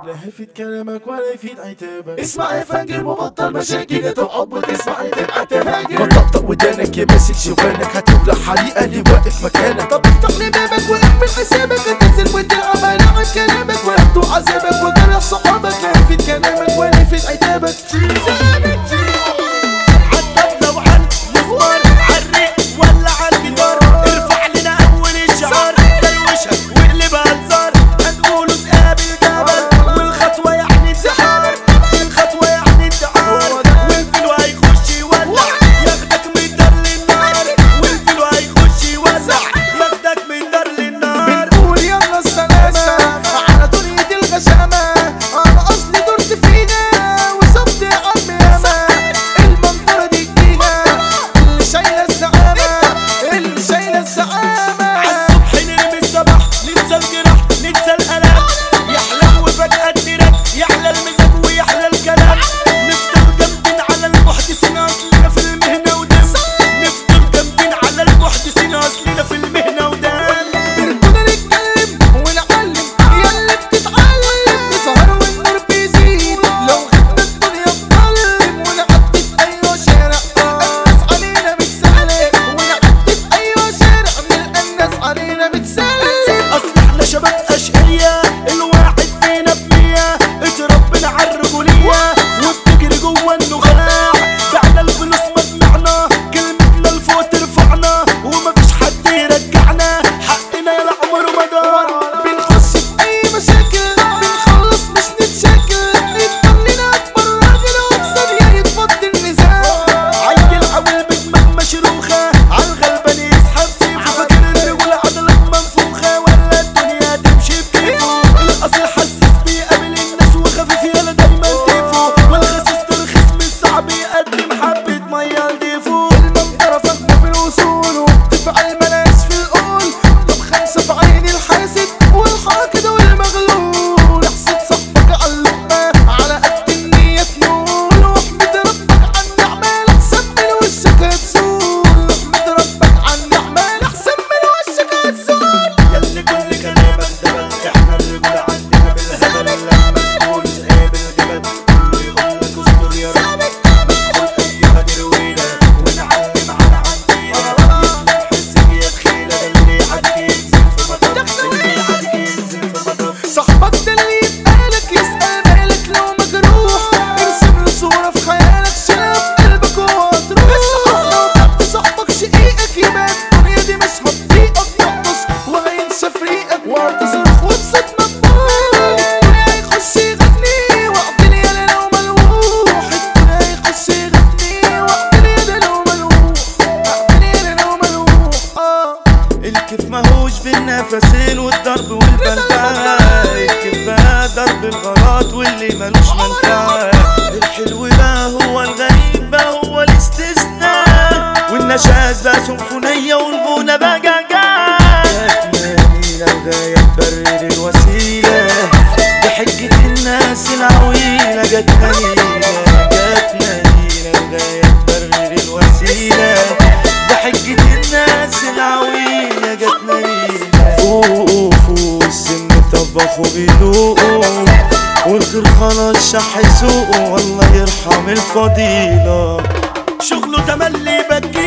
لا يفيد كلامك ولا يفيد عتابك اسمع يا فاجر وبطل مشاكل تقعد وتسمعني تبقى تهاجر ما تطقطق ودانك يا ماسك شوانك هتولع حريقة اللي واقف مكانك طب افتح لي بابك واقفل حسابك هتنزل وتلعب هلاعب كلامك وهبدو عذابك وجرح صحابك لا يفيد كلامك ولا يفيد عتابك عالطبلة وعال مزمار عالريق ولا عالجدار ارفع لنا اول الشعار دروشها واقلبها هزار هنقوله ذئاب الجبل والخطوة يعني انتحار الخطوة يعني انتحار والفيلو هيخش يولع ياخدك من دار للنار والفيلو هيخش يولع ياخدك من دار للنار بنقول يلا السلامة على دنيا الغشامة أنا أصلي درت فينا وصبت يا عم ياما المنطرة دي جديدة اللي شايلة الزعامة اللي شايلة الزعامة عالصبح نرمي الصباح ننسى الجراح ننسى الالام يحلى وفجأة التراك يحلى المزاج ويحلى الكلام نفضل جامدين على المحدثين اصلنا في المهنة ودم نفضل جامدين على المحدثين اصلنا في المهنة ودم كنا نتكلم ونعلم يا اللي بتتعلم نسهر والنور بيزيد لو خدنا الدنيا بظلم ونعدي في أيوة شارع الناس علينا بتسلم ونعدي في أيوة شارع نلقى الناس علينا بتسلم اصل احنا شباب اشقية الواحد فينا بمية اتربنا عالرجولية وبتجري جوا النخاع بعنا الفلوس مجمعنا كلمتنا لفوق ترفعنا ومفيش حد يرجعنا حقنا يا العمر مدار بنخش في أي مشاكل بنخلص مش نتشاكل يتمنينا أكبر راجل وبثانية يتفضي النزاع عيل عويل بدماغ مشروخة عالغلبان يسحب سيفه فاكر الرجولة عضلات منفوخة ولا الدنيا تمشي بكيفه الأصل حساس بيقابل الناس وخفيف يالا دايما تيفو والخسيس ترخيص مش صعب يقدم حبة مية لضيفه المنظرة فخمة في الوصول وبتفعل ملاش في القول طب خمسة في عين الحاسد والحاقد والمغلول احسد صاحبك على اللقمة على قد النية تنول واحمد ربك على النعمة لحسن من وشك هتزول احمد ربك على النعمة لحسن من وشك هتزول ياللي كل كلامك دبل احنا الرجولة عندنا بالهبل لما تقول سقاب الجبل كله يقولك اصبر يا رب ندخل ايها درويلة ونعلم على عندنا يسلم حسك يا تخيلة ده اللي يعدي ينزل في مطب اللي يعدي ينزل في مطب صاحبك ده اللي يبقالك يسأل مالك لو مجروح ارسم له صورة في خيالك شيلها في قلبك وهو تروح لو كنت صاحبك شقيقك يبقى الدنيا دي مش هتطيقك تحبس وهينسى فريقك وهتصرخ وبصوت مفتوح الدنيا هيخش يغني وقتل يا لو ملوح الدنيا هيخش يغني وقتل يا لو ملوح وقتل يا لو ملوح اه الكيف ماهوش بالنفسين والضرب والبلبع الكيف بقى ضرب الغلط واللي ملوش منفعة الحلو بقى هو الغريب بقى هو الاستثناء والنشاز بقى سيمفونية والغنى بقى جعجع جاتنا الغاية تبرر الوسيلة بحجة الناس العويلة جاتنا لينا جاتنا لينا الغاية تبرر الوسيلة بحجة الناس العويلة جاتنا لينا فوقوا فوق السن طبخوا بيدوقوا والخير خلاص شح سوقه والله يرحم الفضيلة شغله تملي بكي